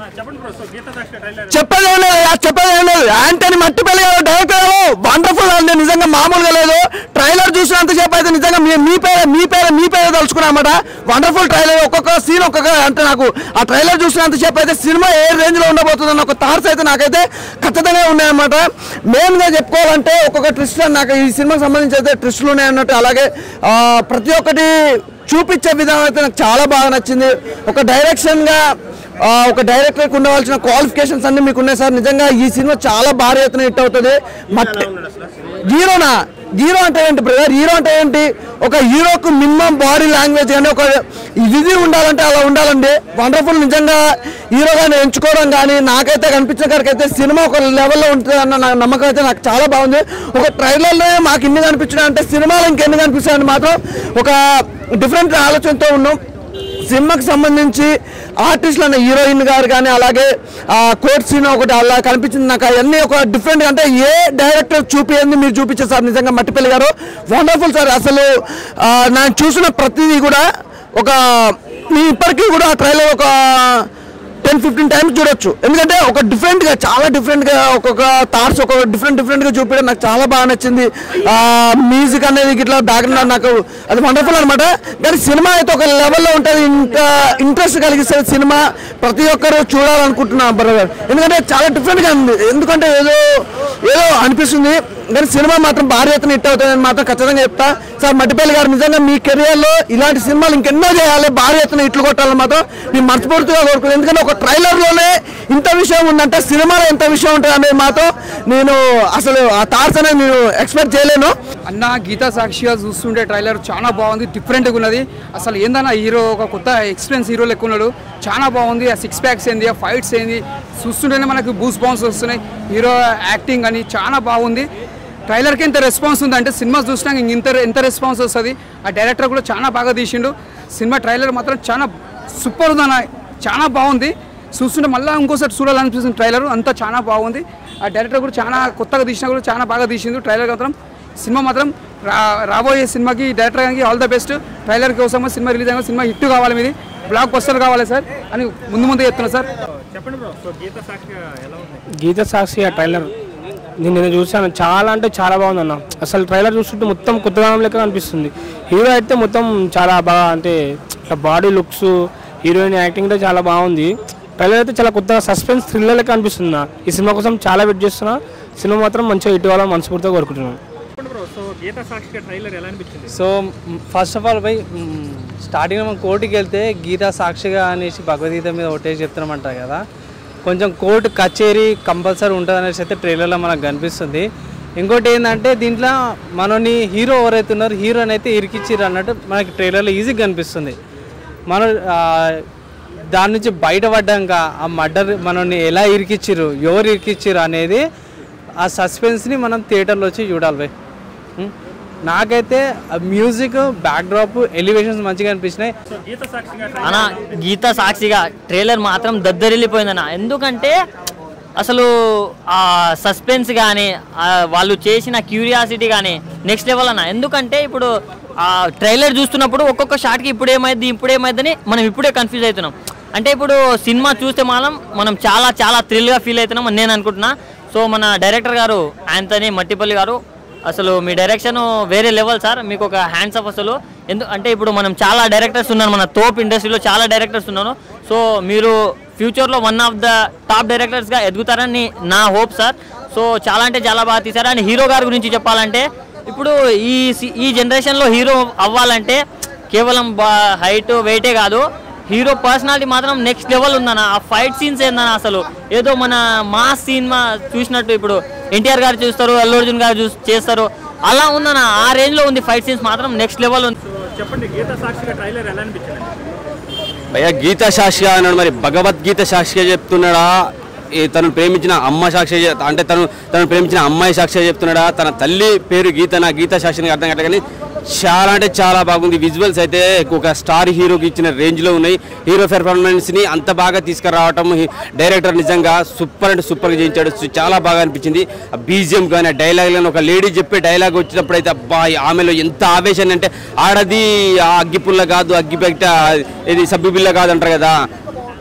చెప్పండి bro so Geetha Sakshi trailer చెప్పేది ఏం లేదు ఆ చెప్పేది ఏం లేదు యాంటనీ మట్టిపల్లి గారు డైరెక్టర్ వండర్ఫుల్ అండి నిజంగా మామూలుగా లేదు ట్రైలర్ చూసినంతసేపు అయితే నిజంగా మీ మీ పేరే మీ పేరే మీ పేరే తలుచుకున్నామట వండర్ఫుల్ ట్రైలర్ ఒక్కొక్క సీన్ ఒక్కొక్క అంటే నాకు ఆ ట్రైలర్ చూసినంతసేపు అయితే సినిమా ఏ రేంజ్ లో ఉండబోతుందన్న ఒక థాట్స్ అయితే నాకైతే ఖచ్చితంగా ఉన్నాయన్నమాట మెయిన్ గా చెప్పుకోవాలంటే ఒక్కొక్క ట్విస్ట్ నాకు ఈ సినిమాకి సంబంధించి అయితే ట్విస్టులు ఉన్నాయన్నట్టు అలాగే ఆ, ప్రతి ఒక్కటి చూపించే విధానం అయితే నాకు చాలా బాగా నచ్చింది ఒక డైరెక్షన్ గా ఆ, ఒక డైరెక్టర్కి ఉండవలసిన క్వాలిఫికేషన్స్ అన్ని మీకు ఉన్నాయి సార్ నిజంగా ఈ సినిమా చాలా భారీ ఎత్తున హిట్ అవుతుంది మట్టి హీరోనా హీరో అంటే ఏంటి బ్రదర్ హీరో అంటే ఏంటి ఒక హీరోకు మినిమం బాడీ లాంగ్వేజ్ కానీ ఒక ఇది ఉండాలంటే అలా ఉండాలండి వండర్ఫుల్ నిజంగా హీరోగాని ఎంచుకోవడం కానీ నాకైతే కనిపించిన కాడికి అయితే సినిమా ఒక లెవెల్లో ఉంటుంది అన్న నా నమ్మకం అయితే నాకు చాలా బాగుంది ఒక ట్రైలర్లో మాకు ఇన్ని కనిపించినా అంటే సినిమాలో ఇంకెన్ని కనిపిస్తాయని మాత్రం ఒక డిఫరెంట్ ఆలోచనతో ఉన్నాం సినిమాకి సంబంధించి ఆర్టిస్టులు అన్న హీరోయిన్ గారు కానీ అలాగే ఆ కోర్ట్ సీన్ ఒకటి అలా కనిపించింది నాకు అవన్నీ ఒక డిఫరెంట్ అంటే ఏ డైరెక్టర్ చూపించింది మీరు చూపించారు సార్ నిజంగా మట్టిపల్లి గారు వండర్ఫుల్ సార్ అసలు ఆ, నేను చూసిన ప్రతిదీ కూడా ఒక మీ ఇప్పటికీ కూడా ఆ ట్రైలర్ ఒక టెన్ ఫిఫ్టీన్ టైమ్స్ చూడొచ్చు ఎందుకంటే ఒక డిఫరెంట్ గా చాలా డిఫరెంట్ గా ఒక్కొక్క థాట్స్ ఒక డిఫరెంట్ డిఫరెంట్ గా చూపించడం నాకు చాలా బాగా నచ్చింది ఆ మ్యూజిక్ అనేది ఇట్లా బ్యాక్గ్రౌండ్ నాకు అది వండర్ఫుల్ అనమాట కానీ సినిమా అయితే ఒక లెవెల్లో ఉంటుంది ఇంకా ఇంట్రెస్ట్ కలిగిస్తుంది సినిమా ప్రతి ఒక్కరు చూడాలనుకుంటున్నాను బ్రదర్ ఎందుకంటే చాలా డిఫరెంట్ గా ఉంది ఎందుకంటే ఏదో ఏదో అనిపిస్తుంది కానీ సినిమా మాత్రం భారీ ఎత్తున హిట్ అవుతుందని మాత్రం ఖచ్చితంగా చెప్తా సార్ మట్టిపల్లి గారు నిజంగా మీ కెరియర్లో ఇలాంటి సినిమాలు ఇంకెన్నో చేయాలి భారీ ఎత్తున హిట్లు కొట్టాలని మాత్రం నేను మనస్ఫూర్తిగా కోరుకున్నాను ఎందుకంటే ఒక ట్రైలర్లోనే ఇంత విషయం ఉందంటే సినిమాలో ఎంత విషయం ఉంటుంది అనేది మాత్రం నేను అసలు ఆ థాట్స్ అనేది నేను ఎక్స్పెక్ట్ చేయలేను అన్న గీతా సాక్షిగా చూస్తుంటే ట్రైలర్ చాలా బాగుంది డిఫరెంట్గా ఉన్నది అసలు ఏందన్న హీరో ఒక కొత్త ఎక్స్పీరియన్స్ హీరో లెక్క ఉన్నాడు చాలా బాగుంది ఆ సిక్స్ ప్యాక్స్ ఏంది ఆ ఫైట్స్ ఏంది చూస్తుంటేనే మనకు బూస్ బౌన్స్ వస్తున్నాయి హీరో యాక్టింగ్ అని చాలా బాగుంది ట్రైలర్కి ఎంత రెస్పాన్స్ ఉంది అంటే సినిమా చూసినాక ఇంక ఇంత ఎంత రెస్పాన్స్ వస్తుంది ఆ డైరెక్టర్ కూడా చాలా బాగా తీసిండు సినిమా ట్రైలర్ మాత్రం చాలా సూపర్ ఉందన్న చాలా బాగుంది చూస్తుంటే మళ్ళీ ఇంకోసారి చూడాలనిపిస్తుంది ట్రైలర్ అంతా చాలా బాగుంది ఆ డైరెక్టర్ కూడా చాలా కొత్తగా తీసినా కూడా చాలా బాగా తీసిండు ట్రైలర్ మాత్రం సినిమా మాత్రం రా రాబోయే సినిమాకి డైరెక్టర్ గారికి ఆల్ ద బెస్ట్ ట్రైలర్ కోసం సినిమా రిలీజ్ అయిన సినిమా హిట్ కావాలి మీది బ్లాక్ బస్టర్ కావాలి సార్ అని ముందు ముందు చెప్తున్నా సార్ చెప్పండి బ్రో సో గీత సాక్షి ఎలా ఉంది గీత సాక్షి ఆ ట్రైలర్ నేను నేను చూసాను చాలా అంటే చాలా బాగుంది అన్న అసలు ట్రైలర్ చూస్తుంటే మొత్తం కొత్తదనం లెక్క అనిపిస్తుంది హీరో అయితే మొత్తం చాలా బాగా అంటే బాడీ లుక్స్ హీరోయిన్ యాక్టింగ్ కూడా చాలా బాగుంది ట్రైలర్ అయితే చాలా కొత్తగా సస్పెన్స్ థ్రిల్లర్ లెక్క అనిపిస్తుంది నా. ఈ సినిమా కోసం చాలా వెయిట్ చేస్తున్నా సినిమా మాత్రం మంచిగా హిట్ అవ్వాలని మనస్ఫూర్తిగా కోరుకుంటున్నాను చెప్పండి bro so Geetha Sakshi trailer ఎలా అనిపించింది so first of all by starting మనం కోర్టుకి వెళ్తే గీతా సాక్షిగా అనేసి భగవద్గీత మీద ఒట్టేసి చెప్తున్నామంటారు కదా కొంచెం కోర్టు కచేరీ కంపల్సరీ ఉంటుంది అనేసి అయితే ట్రైలర్లో మనకు కనిపిస్తుంది ఇంకోటి ఏంటంటే దీంట్లో మనని హీరో ఎవరైతే ఉన్నారో హీరోని అయితే ఇరికిచ్చిర్రు అన్నట్టు మనకి ట్రైలర్లో ఈజీగా కనిపిస్తుంది మన ఆ, దాని నుంచి బయటపడ్డాక ఆ మర్డర్ మనల్ని ఎలా ఇరికిచ్చిర్రు ఎవరు ఇరికిచ్చిర్రు అనేది ఆ సస్పెన్స్ని మనం థియేటర్లో వచ్చి చూడాలి బై ఉం? నాకైతే మ్యూజిక్ బ్యాక్డ్రాప్ ఎలివేషన్స్ మంచిగా అనిపించినాయి సో గీత సాక్షిగా అన్న గీత సాక్షిగా ట్రైలర్ మాత్రం దద్దరిల్లిపోయిందన్న ఎందుకంటే అసలు ఆ సస్పెన్స్ కానీ వాళ్ళు చేసిన క్యూరియాసిటీ కానీ నెక్స్ట్ లెవెల్ అన్న ఎందుకంటే ఇప్పుడు ఆ ట్రైలర్ చూస్తున్నప్పుడు ఒక్కొక్క షాట్కి ఇప్పుడు ఏమైంది ఇప్పుడు ఏమైందని మనం ఇప్పుడే కన్ఫ్యూజ్ అవుతున్నాం అంటే ఇప్పుడు సినిమా చూస్తే మాత్రం మనం చాలా చాలా థ్రిల్గా ఫీల్ అవుతున్నాం అని నేను అనుకుంటున్నా సో మన డైరెక్టర్ గారు యాంతనీ మట్టిపల్లి గారు అసలు మీ డైరెక్షన్ వేరే లెవెల్ సార్ మీకు ఒక హ్యాండ్స్ ఆఫ్ అసలు ఎందు అంటే ఇప్పుడు మనం చాలా డైరెక్టర్స్ ఉన్నారు మన తోప్ ఇండస్ట్రీలో చాలా డైరెక్టర్స్ ఉన్నారు సో మీరు ఫ్యూచర్లో వన్ ఆఫ్ ద టాప్ డైరెక్టర్స్గా ఎదుగుతారని నా హోప్ సార్ సో చాలా అంటే చాలా బాగా తీశారు అండ్ హీరో గారి గురించి చెప్పాలంటే ఇప్పుడు ఈ సి- ఈ జనరేషన్లో హీరో అవ్వాలంటే కేవలం హైట్ వెయిటే కాదు హీరో పర్సనాలిటీ మాత్రం నెక్స్ట్ లెవెల్ ఉందన్న ఆ ఫైట్ సీన్స్ ఏందన్న అసలు ఏదో మన మాస్ సినిమా చూసినట్టు ఇప్పుడు ఎన్టీఆర్ గారు చూస్తారు అల్లు అర్జున్ గారు చూస్ చేస్తారు అలా ఉందన్న ఆ రేంజ్ లో ఉంది ఫైట్ సీన్స్ మాత్రం నెక్స్ట్ లెవెల్ ఉంది సో చెప్పండి గీత సాక్షిగా ట్రైలర్ ఎలా అనిపించింది భయ్యా గీత సాక్షిగా అన్నాడు మరి భగవద్గీత సాక్షిగా చెప్తున్నాడా ఈ తను ప్రేమించిన అమ్మ సాక్షి అంటే తను తను ప్రేమించిన అమ్మాయి సాక్షిగా చెప్తున్నాడా తన తల్లి పేరు గీత నా గీత సాక్షిని అర్థం కావట్లేదు కానీ చాలా అంటే చాలా బాగుంది విజువల్స్ అయితే ఒక స్టార్ హీరోకి ఇచ్చిన రేంజ్లో ఉన్నాయి హీరో పెర్ఫార్మెన్స్ని అంత బాగా తీసుకురావటం హీ- డైరెక్టర్ నిజంగా సూపర్ అంటే సూపర్గా చేయించాడు సు- చాలా బాగా అనిపించింది ఆ బీజిఎం కానీ ఆ డైలాగ్ కానీ ఒక లేడీ చెప్పే డైలాగ్ వచ్చినప్పుడు అయితే అబ్బా ఈ ఆమెలో ఎంత ఆవేశం అంటే ఆడది ఆ అగ్గిపుల్ల కాదు అగ్గిపెట్ట ఇది సబ్బు బిల్ల కాదు అంటారు కదా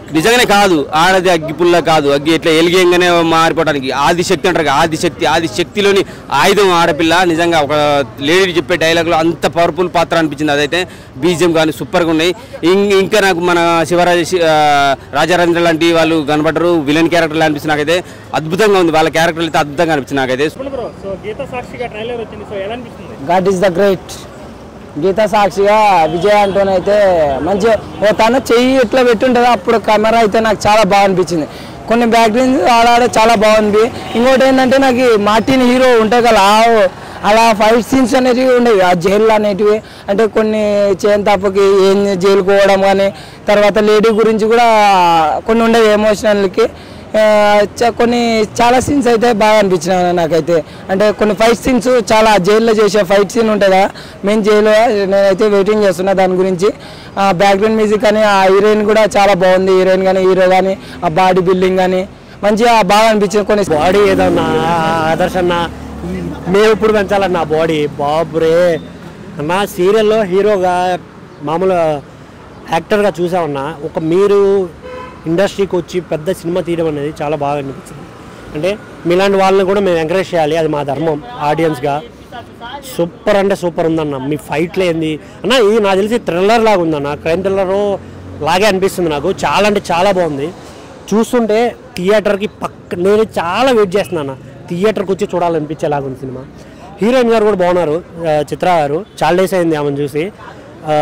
నిజంగానే కాదు ఆడది అగ్గి పుల్ల కాదు అగ్గి ఇట్లా ఎలిగేయంగానే మారిపోవడానికి ఆదిశక్తి అంటారు కదా, ఆదిశక్తి ఆదిశక్తిలోని ఆయుధం ఆడపిల్ల నిజంగా ఒక లేడీ చెప్పే డైలాగ్లో అంత పవర్ఫుల్ పాత్ర అనిపించింది అదైతే బీజిఎం కానీ సూపర్గా ఉన్నాయి ఇం- ఇంకా నాకు మన శివరాజ శి- ఆ, రాజారాజేంద్ర లాంటి వాళ్ళు కనబడరు విలన్ క్యారెక్టర్లు అనిపిస్తుంది నాకైతే అద్భుతంగా ఉంది వాళ్ళ క్యారెక్టర్లు అయితే అద్భుతంగా అనిపించింది నాకైతే చెప్పండి బ్రో సో గీత సాక్షిగా ట్రైలర్ వచ్చింది సో ఎలా అనిపిస్తుంది god is the great Geetha సాక్షిగా విజయ్ అంటోన్ అయితే మంచి ఓ తన చెయ్యి ఎట్లా పెట్టుంటుందో అప్పుడు కెమెరా అయితే నాకు చాలా బాగా అనిపించింది కొన్ని బ్యాక్గ్రౌండ్ ఆడాడే చాలా బాగుంది ఇంకోటి ఏంటంటే నాకు ఈ మార్టిన్ హీరో ఉంటాయి కదా ఆ- అలా ఫైట్ సీన్స్ అనేటివి ఉండేవి ఆ జైల్లో అనేటివి అంటే కొన్ని చేయని తప్పకి ఏం జైలుకు పోవడం కానీ తర్వాత లేడీ గురించి కూడా కొన్ని ఉండేవి ఎమోషనల్కి ఆ, చ- కొన్ని చాలా సీన్స్ అయితే బాగా అనిపించినాయి నాకైతే అంటే కొన్ని ఫైట్ సీన్స్ చాలా జైల్లో చేసే ఫైట్ సీన్ ఉంటుంది కదా మెయిన్ జైల్లో నేనైతే వెయిటింగ్ చేస్తున్నా దాని గురించి బ్యాక్గ్రౌండ్ మ్యూజిక్ కానీ ఆ హీరోయిన్ కూడా చాలా బాగుంది హీరోయిన్ కానీ హీరో కానీ ఆ బాడీ బిల్డింగ్ కానీ మంచిగా బాగా అనిపించింది కొన్ని బాడీ ఏదన్నా ఆదర్శన్న మేము ఇప్పుడు పెంచాలన్న బాడీ బాబురే అన్న సీరియల్లో హీరోగా మామూలు యాక్టర్గా చూసామన్నా ఒక మీరు ఇండస్ట్రీకి వచ్చి పెద్ద సినిమా తీయడం అనేది చాలా బాగా అనిపించింది అంటే మీలాంటి వాళ్ళని కూడా మేము ఎంకరేజ్ చేయాలి అది మా ధర్మం ఆడియన్స్గా సూపర్ అంటే సూపర్ ఉందన్న మీ ఫైట్లు ఏంది అన్న ఇది నాకు తెలిసి థ్రిల్లర్ లాగా ఉందన్న క్రైమ్ థ్రిల్లర్ లాగే అనిపిస్తుంది నాకు చాలా అంటే చాలా బాగుంది చూస్తుంటే థియేటర్కి పక్క నేను చాలా వెయిట్ చేస్తున్నాను థియేటర్కి వచ్చి చూడాలనిపించేలాగా ఉంది సినిమా హీరోయిన్ గారు కూడా బాగున్నారు ఆ, చిత్ర గారు చాలా డేస్ అయింది ఆమెను చూసి ఆ,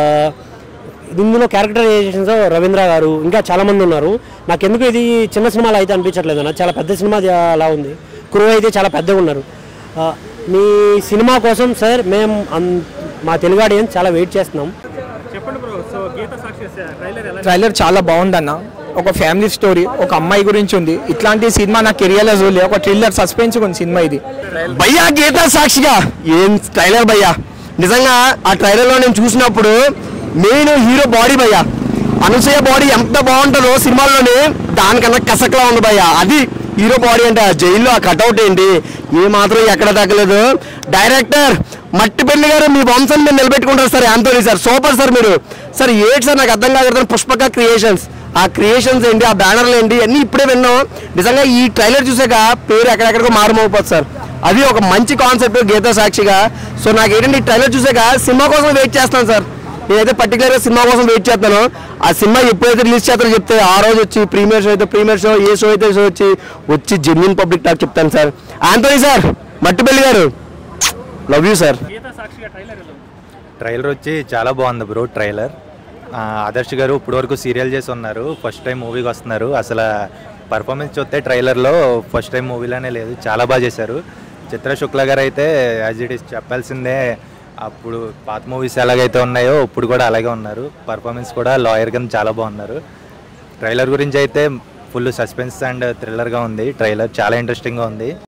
ఇందులో క్యారెక్టరైజేషన్స్ రవీంద్ర గారు ఇంకా చాలా మంది ఉన్నారు నాకు ఎందుకు ఇది చిన్న సినిమాలో అయితే అనిపించట్లేదు అన్న చాలా పెద్ద సినిమా అలా ఉంది క్రూ అయితే చాలా పెద్దగా ఉన్నారు ఆ, మీ సినిమా కోసం సార్ మేము అన్- మా తెలుగు ఆడియన్స్ చాలా వెయిట్ చేస్తున్నాం చెప్పండి bro so Geetha Sakshi trailer ఎలా ట్రైలర్ చాలా బాగుందన్న ఒక ఫ్యామిలీ స్టోరీ ఒక అమ్మాయి గురించి ఉంది ఇట్లాంటి సినిమా నాకు కెరియర్లో చూడలే ఒక థ్రిల్లర్ సస్పెన్స్ ఉంది సినిమా ఇది భయ్యా గీతా సాక్షిగా ఏం ట్రైలర్ భయ్యా నిజంగా ఆ ట్రైలర్లో నేను చూసినప్పుడు మెయిన్ హీరో బాడీ భయ్యా అనసూయ బాడీ ఎంత బాగుంటుందో సినిమాల్లోనే దానికన్నా కసక్లా ఉంది భయ్యా అది హీరో బాడీ అంటే ఆ జైల్లో ఆ కటౌట్ ఏంటి ఏ మాత్రం ఎక్కడ తగ్గలేదు డైరెక్టర్ మట్టిపల్లి గారు మీ వంశం మీరు నిలబెట్టుకుంటారు sir Antony sir super sir మీరు సార్ ఏంటి సార్ నాకు అర్థం కాదు పుష్పక క్రియేషన్స్ ఆ క్రియేషన్స్ ఏంటి ఆ బ్యానర్లు ఏంటి అన్నీ ఇప్పుడే విన్నాం నిజంగా ఈ ట్రైలర్ చూసాక పేరు ఎక్కడెక్కడికో మారుమోగిపోతుంది సార్ అది ఒక మంచి కాన్సెప్ట్ గీతా సాక్షిగా సో నాకు ఏంటంటే ఈ ట్రైలర్ చూసాక సినిమా కోసం వెయిట్ చేస్తాను సార్ నేనైతే పర్టికులర్గా సినిమా కోసం వెయిట్ చేస్తాను ఆ సినిమా ఎప్పుడైతే రిలీజ్ చేస్తారో చెప్తే ఆ రోజు వచ్చి ప్రీమియర్ షో అయితే ప్రీమియర్ షో ఏ షో అయితే షో వచ్చి వచ్చి జెన్యున్ పబ్లిక్ టాక్ చెప్తాను సార్ ఆంటోనీ సార్ మట్టిపల్లి గారు లవ్ యూ సార్ గీత సాక్షిగా ట్రైలర్ ఎలా ఉంది ట్రైలర్ వచ్చి చాలా బాగుంది బ్రో ట్రైలర్ ఆ, ఆదర్శ్ గారు ఇప్పుడు వరకు సీరియల్ చేసి ఉన్నారు ఫస్ట్ టైం మూవీకి వస్తున్నారు అసలు పర్ఫార్మెన్స్ చూస్తే ట్రైలర్లో ఫస్ట్ టైం మూవీలోనే లేదు చాలా బాగా చేశారు చిత్ర శుక్ల గారు అయితే యాజ్ ఇట్ ఈస్ చెప్పాల్సిందే అప్పుడు పాత మూవీస్ ఎలాగైతే ఉన్నాయో ఇప్పుడు కూడా అలాగే ఉన్నారు పర్ఫార్మెన్స్ కూడా లాయర్ కింద చాలా బాగున్నారు ట్రైలర్ గురించి అయితే ఫుల్ సస్పెన్స్ అండ్ థ్రిల్లర్గా ఉంది ట్రైలర్ చాలా ఇంట్రెస్టింగ్గా ఉంది